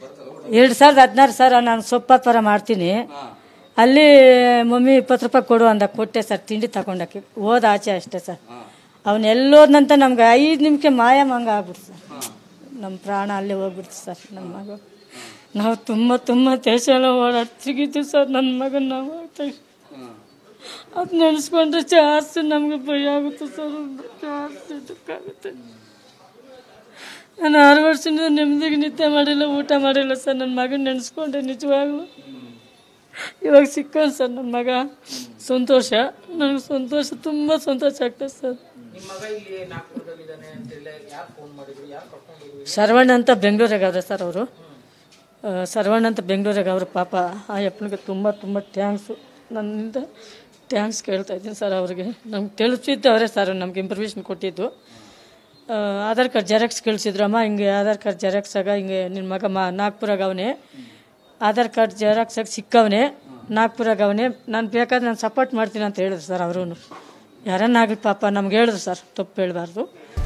ಎರಡು ಸಾವಿರದ ಹದಿನಾರು ಸರ್ ನಾನು ಸೊಪ್ಪು ವ್ಯಾಪಾರ ಮಾಡ್ತೀನಿ ಅಲ್ಲಿ ಮಮ್ಮಿ ಇಪ್ಪತ್ತು ರೂಪಾಯಿ ಕೊಡು ಅಂದ ಕೊಟ್ಟೆ ಸರ್ ತಿಂಡಿ ತಗೊಂಡಾಕಿ ಹೋದ ಆಚೆ ಅಷ್ಟೇ ಸರ್ ಅವನು ಎಲ್ಲೋದ್ನಂತ ನಮ್ಗೆ ಐದು ನಿಮಿಷ ಮಾಯ ಮಂಗ ಆಗ್ಬಿಡ್ತು ಸರ್ ನಮ್ಮ ಪ್ರಾಣ ಅಲ್ಲೇ ಹೋಗ್ಬಿಡ್ತು ಸರ್ ನಮ್ಮ ಮಗ ನಾವು ತುಂಬ ತುಂಬ ದೇಶ ಎಲ್ಲ ಓಡಾಡ್ತಿಗಿದ್ವಿ ಸರ್ ನನ್ನ ಮಗನ ನಾವು ಅದು ನೆನೆಸ್ಕೊಂಡ್ರೆ ಜಾಸ್ತಿ ನಮಗೆ ಭಯ ಆಗುತ್ತೆ ಸರ್ ಜಾಸ್ತಿ ದುಃಖಾಗುತ್ತೆ ನಾನು ಆರು ವರ್ಷದಿಂದ ನೆಮ್ಮದಿಗೆ ನಿದ್ದೆ ಮಾಡಿಲ್ಲ ಊಟ ಮಾಡಿಲ್ಲ ಸರ್ ನನ್ನ ಮಗನ ನೆನೆಸ್ಕೊಂಡೆ ನಿಜವಾಗ್ಲೂ ಇವಾಗ ಸಿಕ್ಕಾನ ಸರ್ ನನ್ನ ಮಗ ಸಂತೋಷ ನನಗೆ ಸಂತೋಷ ತುಂಬ ಸಂತೋಷ ಆಗ್ತದೆ ಸರ್ ನಿಮ್ಮ ಮಗ ಇಲ್ಲಿ ನಾಗ್ಪುರದಲ್ಲಿದ್ದಾನೆ ಅಂತೆಲ್ಲ ಯಾರು ಫೋನ್ ಮಾಡಿದ್ರು ಯಾರು ಕರ್ಕೊಂಡು ಹೋದ್ರು ಶರವಣ್ಣ ಅಂತ ಬೆಂಗಳೂರಾಗ ಅವ್ರೆ ಸರ್ ಅವರು ಶರವಣ್ಣ ಅಂತ ಬೆಂಗಳೂರಾಗ ಅವರು ಪಾಪ ಆ ಅಪ್ಪನಿಗೆ ತುಂಬ ತುಂಬ ಥ್ಯಾಂಕ್ಸು ನನ್ನಿಂದ ಥ್ಯಾಂಕ್ಸ್ ಕೇಳ್ತಾ ಇದ್ದೀನಿ ಸರ್ ಅವ್ರಿಗೆ ನಮ್ಗೆ ತಿಳಿಸಿದ್ದು ಅವರೇ ಸರ್ ನಮ್ಗೆ ಇನ್ಫಾರ್ಮೇಷನ್ ಕೊಟ್ಟಿದ್ದು ಆ, ಆಧಾರ್ ಕಾರ್ಡ್ ಜೆರಾಕ್ಸ್ ಕಳಿಸಿದ್ರು ಅಮ್ಮ ಹಿಂಗೆ ಆಧಾರ್ ಕಾರ್ಡ್ ಜೆರಾಕ್ಸ್ ಆಗ ಹಿಂಗೆ ನಿನ್ನ ಮಗ ಮಾ ನಾಗ್ಪುರಾಗ ಅವನೇ ಆಧಾರ್ ಕಾರ್ಡ್ ಜೆರಾಕ್ಸ್ ಆಗಿ ಸಿಕ್ಕವನೇ ನಾಗ್ಪುರಾಗ ಅವನೇ ನಾನು ಬೇಕಾದ್ರೆ ನಾನು ಸಪೋರ್ಟ್ ಮಾಡ್ತೀನಿ ಅಂತ ಹೇಳಿದ್ರು ಸರ್ ಅವರು ಯಾರನ್ನಾಗಲಿ ಪಾಪ ನಮ್ಗೆ ಹೇಳಿದ್ರು ಸರ್ ತಪ್ಪು ಹೇಳಬಾರ್ದು